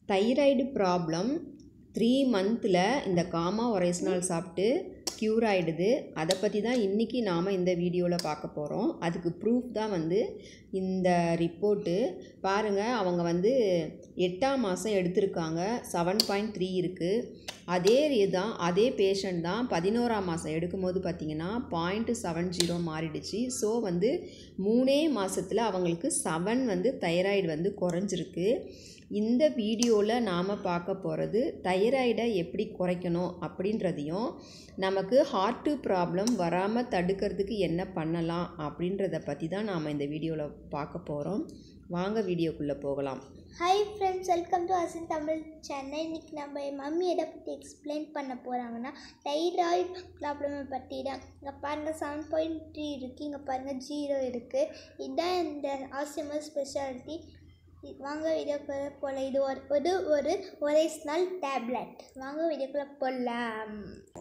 thyroid problem three மந்தில் இந்த gamma ஒரைஸ்னால் சாப்பிட்டு க்யூர் ஆகிடுது அதை பற்றி தான் இன்றைக்கி நாம் இந்த வீடியோவில் பார்க்க போகிறோம் அதுக்கு ப்ரூஃப் தான் வந்து இந்த ரிப்போர்ட்டு பாருங்கள் அவங்க வந்து எட்டாம் மாதம் எடுத்திருக்காங்க செவன் பாயிண்ட் த்ரீ இருக்குது அதே இதுதான் அதே பேஷண்ட் தான் பதினோராம் மாதம் எடுக்கும்போது பார்த்திங்கன்னா பாயிண்ட் செவன் ஜீரோ மாறிடுச்சு ஸோ வந்து மூணே மாதத்தில் அவங்களுக்கு செவன் வந்து தைராய்டு வந்து குறைஞ்சிருக்கு இந்த வீடியோவில் நாம் பார்க்க போகிறது தைராய்டை எப்படி குறைக்கணும் அப்படின்றதையும் நமக்கு ஹார்ட்டு ப்ராப்ளம் வராமல் தடுக்கிறதுக்கு என்ன பண்ணலாம் அப்படின்றத பற்றி தான் நாம் இந்த வீடியோவில் பார்க்க போகிறோம் வாங்க வீடியோக்குள்ளே போகலாம் hi friends welcome to Asan Tamil channel இன்னைக்கு நம்ம என் மம்மி எதை பற்றி எக்ஸ்பிளைன் பண்ண போகிறாங்கன்னா தைராய்டு ப்ராப்ளமை பற்றி தான் இங்கே பாருங்கள் செவன் பாயிண்ட் த்ரீ இருக்குது இங்கே பாருங்கள் ஜீரோ இருக்குது இதுதான் இந்த ஆசியமர் ஸ்பெஷாலிட்டி வாங்க வீடியோக்குள்ளே போகல இது ஒரு ஒரு ஒரு ஒரேஸ்னால் டேப்லெட் வாங்க வீடியோக்குள்ளே போகலாம்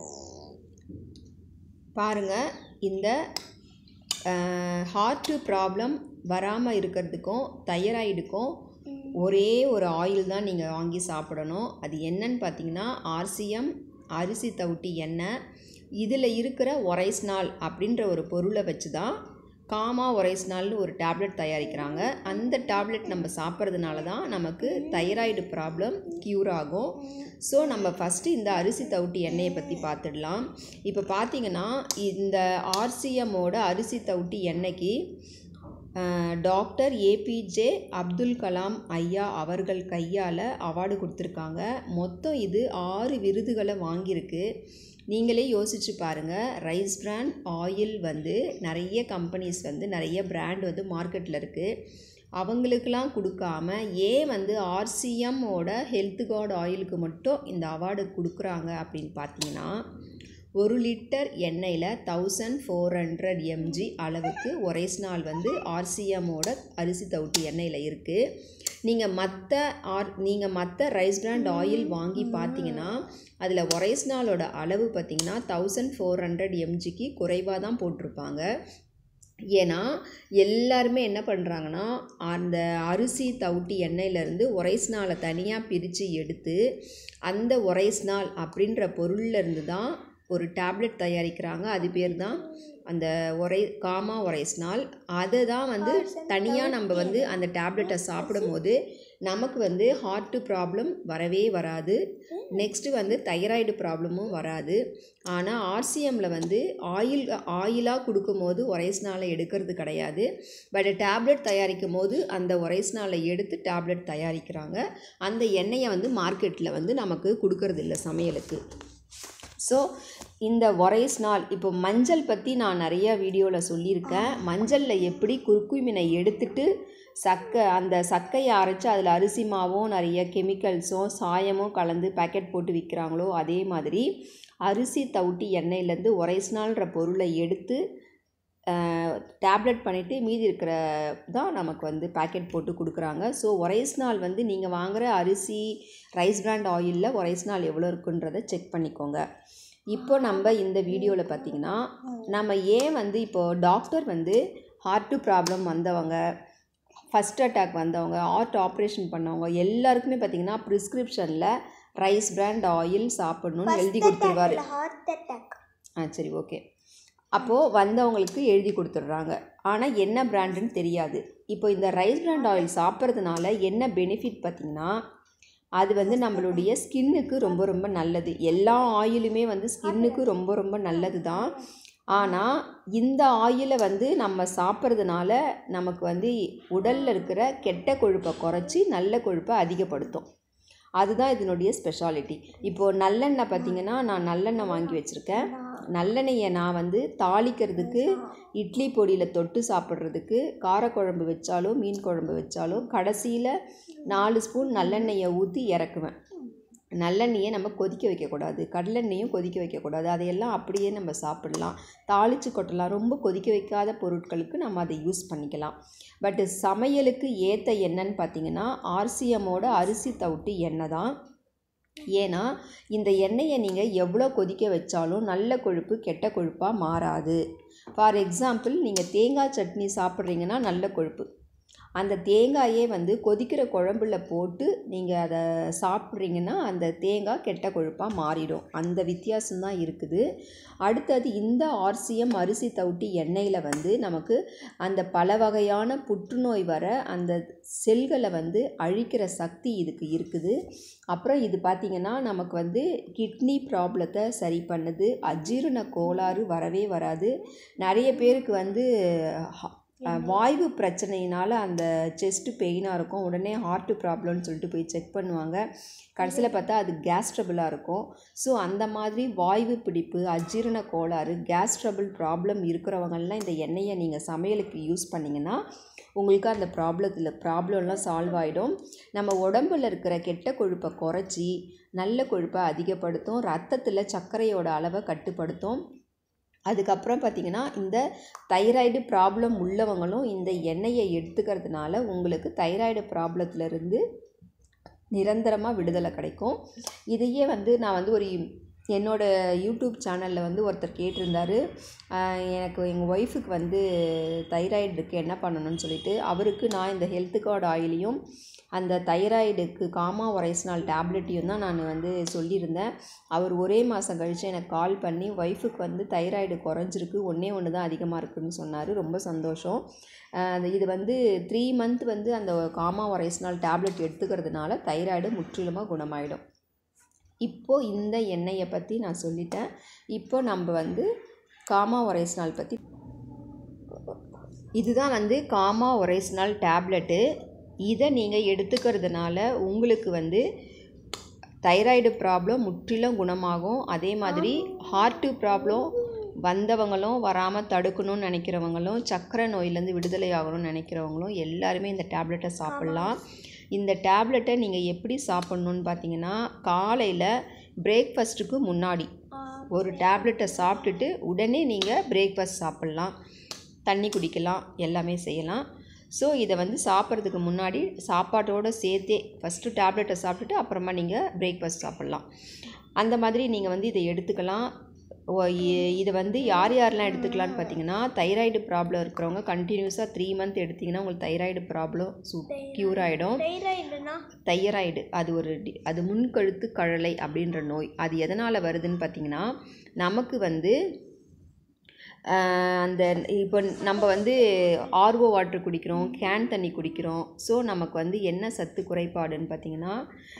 பாருங்கள் இந்த ஹார்ட்டு ப்ராப்ளம் வராமல் இருக்கிறதுக்கும் தைராய்டுக்கும் ஒரே ஒரு ஆயில் தான் நீங்கள் வாங்கி சாப்பிடணும் அது என்னன்னு பார்த்தீங்கன்னா ஆர்சிஎம் அரிசி தவிட்டி எண்ணெய் இதில் இருக்கிற ஒரைஸ்னால் அப்படின்ற ஒரு பொருளை வச்சு தான் காமா ஒரைஸ்னால்னு ஒரு டேப்லெட் தயாரிக்கிறாங்க அந்த டேப்லெட் நம்ம சாப்பிட்றதுனால தான் நமக்கு தைராய்டு ப்ராப்ளம் க்யூர் ஆகும் ஸோ நம்ம ஃபஸ்ட்டு இந்த அரிசி தவிட்டி எண்ணெயை பற்றி பார்த்துடலாம் இப்போ பார்த்தீங்கன்னா இந்த ஆர்சிஎம்மோட அரிசி தவிட்டி எண்ணெய்க்கு டாக்டர் ஏபிஜே அப்துல் கலாம் ஐயா அவர்கள் கையால் அவார்டு கொடுத்துருக்காங்க மொத்தம் இது ஆறு விருதுகளை வாங்கியிருக்கு நீங்களே யோசிச்சு பாருங்கள் ரைஸ் பிராண்ட் ஆயில் வந்து நிறைய கம்பெனிஸ் வந்து நிறைய பிராண்ட் வந்து மார்க்கெட்டில் இருக்குது அவங்களுக்கெல்லாம் கொடுக்காம ஏன் வந்து ஆர்சிஎம்மோட ஹெல்த் கார்டு ஆயிலுக்கு மட்டும் இந்த அவார்டு கொடுக்குறாங்க அப்படின்னு பார்த்தீங்கன்னா ஒரு லிட்டர் எண்ணெயில் தௌசண்ட் ஃபோர் ஹண்ட்ரட் எம்ஜி அளவுக்கு ஒரேஸ்னால் வந்து ஆர்சிஎம்மோட அரிசி தவிட்டு எண்ணெயில் இருக்குது நீங்கள் மற்ற ஆர் நீங்கள் மற்ற ரைஸ் பிராண்ட் ஆயில் வாங்கி பார்த்தீங்கன்னா அதில் ஒரைஸ்னாலோட அளவு பார்த்திங்கன்னா தௌசண்ட் ஃபோர் ஹண்ட்ரட் எம்ஜிக்கு குறைவாக தான் போட்டிருப்பாங்க ஏன்னா எல்லாருமே என்ன பண்ணுறாங்கன்னா அந்த அரிசி தவிட்டி எண்ணெயிலேருந்து ஒரைஸ்னாலை தனியாக பிரித்து எடுத்து அந்த ஒரைஸ்னால் அப்படின்ற பொருள்லேருந்து தான் ஒரு டேப்லெட் தயாரிக்கிறாங்க அது பேர் தான் அந்த ஒரை காமா ஒரைஸ்னால் அதை தான் வந்து தனியாக நம்ம வந்து அந்த டேப்லெட்டை சாப்பிடும் போது நமக்கு வந்து ஹார்ட்டு ப்ராப்ளம் வரவே வராது நெக்ஸ்ட்டு வந்து தைராய்டு ப்ராப்ளமும் வராது ஆனால் ஆர்சிஎம்மில் வந்து ஆயில் ஆயிலாக கொடுக்கும்போது ஒரைஸ்னாலை எடுக்கிறது கிடையாது பட் டேப்லெட் தயாரிக்கும் போது அந்த ஒரைஸ்னாலை எடுத்து டேப்லெட் தயாரிக்கிறாங்க அந்த எண்ணெயை வந்து மார்க்கெட்டில் வந்து நமக்கு கொடுக்கறதில்ல சமையலுக்கு ஸோ இந்த ஒரைஸ் நாள் இப்போ மஞ்சள் பற்றி நான் நிறைய வீடியோவில் சொல்லியிருக்கேன் மஞ்சளில் எப்படி குறுக்குமினை எடுத்துட்டு சக்கை அந்த சக்கையை அரைச்சி அதில் அரிசி மாவும் நிறைய கெமிக்கல்ஸும் சாயமும் கலந்து பேக்கெட் போட்டு விற்கிறாங்களோ அதே மாதிரி அரிசி தவிட்டி எண்ணெயிலேருந்து ஒரைஸ்னால்ன்ற பொருளை எடுத்து டேப்லெட் பண்ணிவிட்டு மீதி இருக்கிற தான் நமக்கு வந்து பேக்கெட் போட்டு கொடுக்குறாங்க ஸோ ஒரைஸ்னால் வந்து நீங்கள் வாங்குகிற அரிசி ரைஸ் பிராண்ட் ஆயிலில் ஒரைஸ்னால் எவ்வளோ இருக்குன்றதை செக் பண்ணிக்கோங்க இப்போ நம்ம இந்த வீடியோவில் பார்த்திங்கன்னா நம்ம ஏன் வந்து இப்போது டாக்டர் வந்து ஹார்ட்டு ப்ராப்ளம் வந்தவங்க ஃபஸ்ட் அட்டாக் வந்தவங்க ஹார்ட் ஆப்ரேஷன் பண்ணவங்க எல்லாருக்குமே பார்த்திங்கன்னா ப்ரிஸ்கிரிப்ஷனில் ரைஸ் பிராண்ட் ஆயில் சாப்பிட்ணுன்னு எழுதி கொடுத்துருவாரு ஹார்ட் அட்டாக் ஆ சரி ஓகே அப்போது வந்தவங்களுக்கு எழுதி கொடுத்துட்றாங்க ஆனால் என்ன பிராண்டுன்னு தெரியாது இப்போ இந்த ரைஸ் பிராண்ட் ஆயில் சாப்பிட்றதுனால என்ன பெனிஃபிட் பார்த்திங்கன்னா அது வந்து நம்மளுடைய ஸ்கின்னுக்கு ரொம்ப ரொம்ப நல்லது எல்லா ஆயிலுமே வந்து ஸ்கின்னுக்கு ரொம்ப ரொம்ப நல்லது தான் ஆனால் இந்த ஆயிலை வந்து நம்ம சாப்பிட்றதுனால நமக்கு வந்து உடலில் இருக்கிற கெட்ட கொழுப்பை குறைச்சி நல்ல கொழுப்பை அதிகப்படுத்தும் அதுதான் இதனுடைய ஸ்பெஷாலிட்டி இப்போது நல்லெண்ணெய் பார்த்திங்கன்னா நான் நல்லெண்ணெய் வாங்கி வச்சுருக்கேன் நல்லெண்ணெயை நான் வந்து தாளிக்கிறதுக்கு இட்லி பொடியில் தொட்டு சாப்பிட்றதுக்கு காரக்குழம்பு வச்சாலும் மீன் குழம்பு வச்சாலும் கடைசியில் நாலு ஸ்பூன் நல்லெண்ணெயை ஊற்றி இறக்குவேன் நல்லெண்ணெயை நம்ம கொதிக்க வைக்கக்கூடாது கடலெண்ணெயும் கொதிக்க வைக்கக்கூடாது அதையெல்லாம் அப்படியே நம்ம சாப்பிடலாம் தாளித்து கொட்டலாம் ரொம்ப கொதிக்க வைக்காத பொருட்களுக்கு நம்ம அதை யூஸ் பண்ணிக்கலாம் பட்டு சமையலுக்கு ஏற்ற எண்ணெய்ன்னு பார்த்தீங்கன்னா ஆர்சிஎம்மோட அரிசி தவிட்டு எண்ணெய் தான் ஏன்னா இந்த எண்ணெயை நீங்கள் எவ்வளோ கொதிக்க வச்சாலும் நல்ல கொழுப்பு கெட்ட கொழுப்பாக மாறாது ஃபார் எக்ஸாம்பிள் நீங்கள் தேங்காய் சட்னி சாப்பிட்றீங்கன்னா நல்ல கொழுப்பு அந்த தேங்காயே வந்து கொதிக்கிற குழம்புல போட்டு நீங்கள் அதை சாப்பிட்றீங்கன்னா அந்த தேங்காய் கெட்ட கொழுப்பாக மாறிடும் அந்த வித்தியாசம்தான் இருக்குது அடுத்தது இந்த ஆர்சிஎம் அரிசி தவிட்டி எண்ணெயில் வந்து நமக்கு அந்த பல வகையான புற்றுநோய் வர அந்த செல்களை வந்து அழிக்கிற சக்தி இதுக்கு இருக்குது அப்புறம் இது பார்த்திங்கன்னா நமக்கு வந்து கிட்னி ப்ராப்ளத்தை சரி பண்ணுது அஜீரண கோளாறு வரவே வராது நிறைய பேருக்கு வந்து ஹ- அஹ் வாய்வு பிரச்சனையினால் அந்த செஸ்ட்டு பெயினாக இருக்கும் உடனே ஹார்ட்டு ப்ராப்ளம்னு சொல்லிட்டு போய் செக் பண்ணுவாங்க கடைசியில் பார்த்தா அது கேஸ் ட்ரபிளாக இருக்கும் ஸோ அந்த மாதிரி வாய்வு பிடிப்பு அஜீரண கோளாறு கேஸ் ட்ரபிள் ப்ராப்ளம் இருக்கிறவங்கெல்லாம் இந்த எண்ணெயை நீங்கள் சமையலுக்கு யூஸ் பண்ணிங்கன்னா உங்களுக்கு அந்த ப்ராப்ளத்தில் ப்ராப்ளம்லாம் சால்வ் ஆகிடும் நம்ம உடம்புல இருக்கிற கெட்ட கொழுப்பை குறைச்சி நல்ல கொழுப்பை அதிகப்படுத்தும் ரத்தத்தில் சர்க்கரையோட அளவை கட்டுப்படுத்தும் அதுக்கப்புறம் பார்த்திங்கன்னா இந்த தைராய்டு ப்ராப்ளம் உள்ளவங்களும் இந்த எண்ணெயை எடுத்துக்கிறதுனால உங்களுக்கு தைராய்டு ப்ராப்ளத்துலேருந்து நிரந்தரமாக விடுதலை கிடைக்கும் இதையே வந்து நான் வந்து ஒரு என்னோட யூடியூப் சேனலில் வந்து ஒருத்தர் கேட்டிருந்தாரு ஆஹ் எனக்கு எங்கள் ஒய்ஃபுக்கு வந்து தைராய்டு இருக்குது என்ன பண்ணணும்னு சொல்லிட்டு அவருக்கு நான் இந்த ஹெல்த் கார்டு ஆயிலையும் அந்த தைராய்டுக்கு காமா ஒரைஸ்னால் டேப்லெட்டையும் தான் நான் வந்து சொல்லியிருந்தேன் அவர் ஒரே மாதம் கழித்து எனக்கு கால் பண்ணி ஒய்ஃபுக்கு வந்து தைராய்டு குறைஞ்சிருக்கு ஒன்றே ஒன்று தான் அதிகமாக இருக்குன்னு சொன்னார் ரொம்ப சந்தோஷம் ஆஹ் அந்த இது வந்து த்ரீ மந்த் வந்து அந்த காமா ஒரைஸ்னால் டேப்லெட் எடுத்துக்கிறதுனால தைராய்டு முற்றிலுமாக குணமாயிடும் இப்போ இந்த எண்ணெயை பற்றி நான் சொல்லிட்டேன் இப்போ நம்ம வந்து காமா ஒரைஸ்னால் பற்றி இதுதான் வந்து காமா ஒரைஸ்னால் டேப்லெட்டு இதை நீங்கள் எடுத்துக்கிறதுனால உங்களுக்கு வந்து தைராய்டு ப்ராப்ளம் முற்றிலும் குணமாகும் அதே மாதிரி ஹார்ட்டு ப்ராப்ளம் வந்தவங்களும் வராமல் தடுக்கணும்னு நினைக்கிறவங்களும் சக்கரை நோயிலேருந்து விடுதலை ஆகணும்னு நினைக்கிறவங்களும் எல்லாருமே இந்த டேப்லெட்டை சாப்பிட்லாம் இந்த டேப்லெட்டை நீங்கள் எப்படி சாப்பிட்ணுன்னு பார்த்தீங்கன்னா காலையில் பிரேக்ஃபாஸ்ட்டுக்கு முன்னாடி ஒரு டேப்லெட்டை சாப்பிட்டுட்டு உடனே நீங்கள் பிரேக்ஃபாஸ்ட் சாப்பிட்லாம் தண்ணி குடிக்கலாம் எல்லாமே செய்யலாம் ஸோ இதை வந்து சாப்பிட்றதுக்கு முன்னாடி சாப்பாட்டோடு சேர்த்தே ஃபஸ்ட்டு டேப்லெட்டை சாப்பிட்டுட்டு அப்புறமா நீங்கள் பிரேக்ஃபாஸ்ட் சாப்பிட்லாம் அந்த மாதிரி நீங்கள் வந்து இதை எடுத்துக்கலாம் ஓ, இ- இதை வந்து யார் யாரெல்லாம் எடுத்துக்கலான்னு பார்த்தீங்கன்னா தைராய்டு ப்ராப்ளம் இருக்கிறவங்க கண்டினியூஸாக த்ரீ மந்த் எடுத்திங்கன்னா உங்களுக்கு தைராய்டு ப்ராப்ளம் சூ க்யூர் ஆகிடும் தைராய்டுனா தைராய்டு அது ஒரு டி- அது முன்கழுத்து கழலை அப்படின்ற நோய் அது எதனால் வருதுன்னு பார்த்தீங்கன்னா நமக்கு வந்து ஆஹ், அந்த இப்போ நம்ம வந்து ஆர்ஓ வாட்டர் குடிக்கிறோம் கேன் தண்ணி குடிக்கிறோம் ஸோ நமக்கு வந்து என்ன சத்து குறைபாடுன்னு பார்த்தீங்கன்னா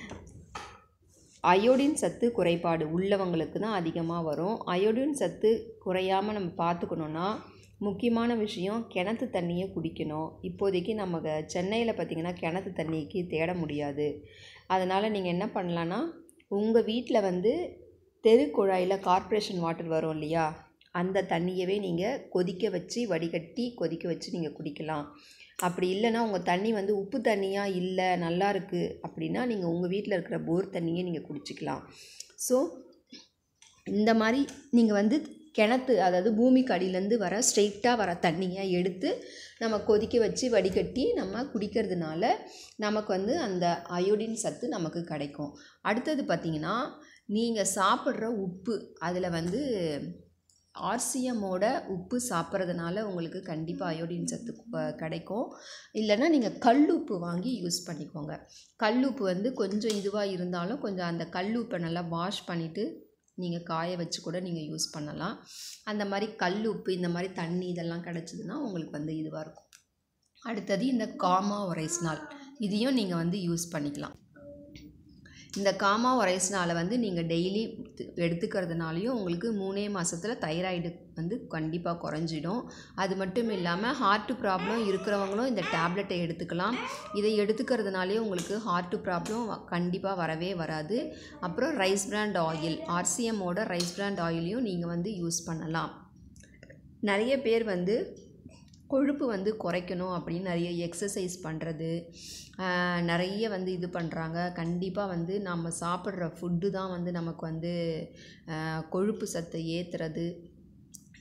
அயோடின் சத்து குறைபாடு உள்ளவங்களுக்கு தான் அதிகமாக வரும் அயோடின் சத்து குறையாமல் நம்ம பார்த்துக்கணுன்னா முக்கியமான விஷயம் கிணத்து தண்ணியை குடிக்கணும் இப்போதைக்கு நம்ம சென்னையில் பார்த்திங்கன்னா கிணத்து தண்ணிக்கு தேட முடியாது அதனால் நீங்கள் என்ன பண்ணலான்னா உங்கள் வீட்டில் வந்து தெரு குழாயில் கார்ப்பரேஷன் வாட்டர் வரும் இல்லையா அந்த தண்ணியவே நீங்கள் கொதிக்க வச்சு வடிகட்டி கொதிக்க வச்சு நீங்கள் குடிக்கலாம் அப்படி இல்லைன்னா உங்கள் தண்ணி வந்து உப்பு தண்ணியாக இல்லை நல்லா இருக்குது அப்படின்னா நீங்கள் உங்கள் வீட்டில் இருக்கிற போர் தண்ணியை நீங்கள் குடிச்சிக்கலாம் ஸோ இந்த மாதிரி நீங்கள் வந்து கிணத்து அதாவது பூமிக்கு அடியிலேருந்து வர ஸ்ட்ரெயிட்டாக வர தண்ணியை எடுத்து நம்ம கொதிக்க வச்சு வடிகட்டி நம்ம குடிக்கிறதுனால நமக்கு வந்து அந்த அயோடின் சத்து நமக்கு கிடைக்கும் அடுத்தது பார்த்திங்கன்னா நீங்கள் சாப்பிட்ற உப்பு அதில் வந்து ஆர்சிஎம்மோட உப்பு சாப்பிட்றதுனால உங்களுக்கு கண்டிப்பாக அயோடின் சத்து கு- கிடைக்கும் இல்லைன்னா நீங்கள் கல்லுப்பு வாங்கி யூஸ் பண்ணிக்கோங்க கல்லுப்பு வந்து கொஞ்சம் இதுவாக இருந்தாலும் கொஞ்சம் அந்த கல்லுப்பை நல்லா வாஷ் பண்ணிவிட்டு நீங்கள் காய வச்சு கூட நீங்கள் யூஸ் பண்ணலாம் அந்த மாதிரி கல்லுப்பு இந்த மாதிரி தண்ணி இதெல்லாம் கிடச்சிதுன்னா உங்களுக்கு வந்து இதுவாக இருக்கும் அடுத்தது இந்த காமா ஒரைஸ்னால் இதையும் நீங்கள் வந்து யூஸ் பண்ணிக்கலாம் இந்த காமா ஒரைஸ்னால் வந்து நீங்கள் டெய்லி எடுத்துக்கிறதுனாலையும் உங்களுக்கு மூணே மாதத்தில் தைராய்டு வந்து கண்டிப்பாக குறைஞ்சிடும் அது மட்டும் இல்லாமல் ஹார்ட்டு ப்ராப்ளம் இருக்கிறவங்களும் இந்த டேப்லெட்டை எடுத்துக்கலாம் இதை எடுத்துக்கிறதுனாலே உங்களுக்கு ஹார்ட்டு ப்ராப்ளம் கண்டிப்பாக வரவே வராது அப்புறம் ரைஸ் பிராண்ட் ஆயில் ஆர்சிஎம்மோட ரைஸ் பிராண்ட் ஆயிலையும் நீங்கள் வந்து யூஸ் பண்ணலாம் நிறைய பேர் வந்து கொழுப்பு வந்து குறைக்கணும் அப்படின்னு நிறைய எக்ஸசைஸ் பண்ணுறது நிறைய வந்து இது பண்ணுறாங்க கண்டிப்பாக வந்து நம்ம சாப்பிட்ற ஃபுட்டு தான் வந்து நமக்கு வந்து ஆஹ், கொழுப்பு சத்தை ஏற்றுறது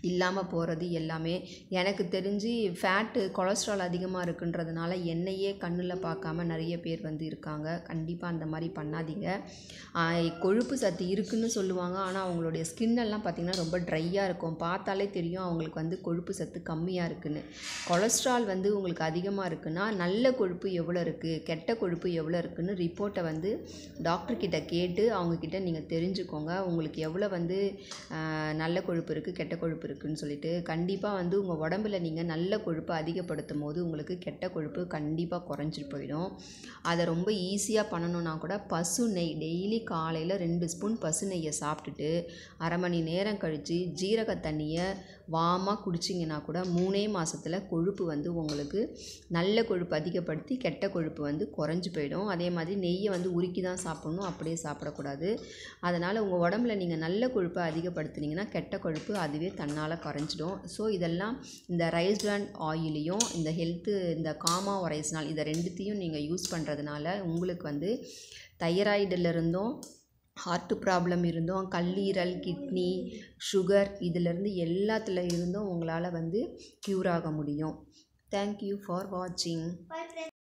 இல்லாமல் போகிறது எல்லாமே எனக்கு தெரிஞ்சு ஃபேட்டு கொலஸ்ட்ரால் அதிகமாக இருக்குன்றதுனால எண்ணெயே கண்ணில் பார்க்காம நிறைய பேர் வந்து இருக்காங்க கண்டிப்பாக அந்த மாதிரி பண்ணாதீங்க ஆஹ் கொழுப்பு சத்து இருக்குன்னு சொல்லுவாங்க ஆனால் அவங்களுடைய ஸ்கின் எல்லாம் பார்த்திங்கன்னா ரொம்ப ட்ரையாக இருக்கும் பார்த்தாலே தெரியும் அவங்களுக்கு வந்து கொழுப்பு சத்து கம்மியாக இருக்குன்னு கொலஸ்ட்ரால் வந்து உங்களுக்கு அதிகமாக இருக்குன்னா நல்ல கொழுப்பு எவ்வளோ இருக்குது கெட்ட கொழுப்பு எவ்வளோ இருக்குன்னு ரிப்போர்ட்டை வந்து டாக்டர் கிட்ட கேட்டு அவங்கக்கிட்ட நீங்கள் தெரிஞ்சுக்கோங்க உங்களுக்கு எவ்வளோ வந்து ஆஹ் நல்ல கொழுப்பு இருக்குது கெட்ட கொழுப்பு இருக்குன்னு சொல்லிட்டு கண்டிப்பாக வந்து உங்கள் உடம்புல நீங்கள் நல்ல கொழுப்பை அதிகப்படுத்தும் போது உங்களுக்கு கெட்ட கொழுப்பு கண்டிப்பாக குறைஞ்சிட்டு போயிடும் அதை ரொம்ப ஈஸியாக பண்ணணுன்னா கூட பசு நெய் டெய்லி காலையில் ரெண்டு ஸ்பூன் பசு நெய்யை சாப்பிட்டுட்டு அரை மணி நேரம் கழித்து ஜீரக தண்ணியை வாமாக குடிச்சிங்கன்னா கூட மூணே மாதத்தில் கொழுப்பு வந்து உங்களுக்கு நல்ல கொழுப்பு அதிகப்படுத்தி கெட்ட கொழுப்பு வந்து குறைஞ்சி போயிடும் அதே மாதிரி நெய்யை வந்து உருக்கி தான் சாப்பிட்ணும் அப்படியே சாப்பிடக்கூடாது அதனால் உங்கள் உடம்புல நீங்கள் நல்ல கொழுப்பை அதிகப்படுத்துனீங்கன்னா கெட்ட கொழுப்பு அதுவே தன்னால் குறைஞ்சிடும் ஸோ இதெல்லாம் இந்த ரைஸ் பிராண்ட் ஆயிலையும் இந்த ஹெல்த்து இந்த காமா ஒரைஸ்னால் இதை ரெண்டுத்தையும் நீங்கள் யூஸ் பண்ணுறதுனால உங்களுக்கு வந்து தைராய்டில் இருந்தும் ஹார்ட் ப்ராப்ளம் இருந்தும் கல்லீரல் கிட்னி சுகர் இதிலேருந்து எல்லாத்துல இருந்தும் உங்களால் வந்து க்யூர் ஆக முடியும் தேங்க்யூ ஃபார் வாட்சிங் பாய்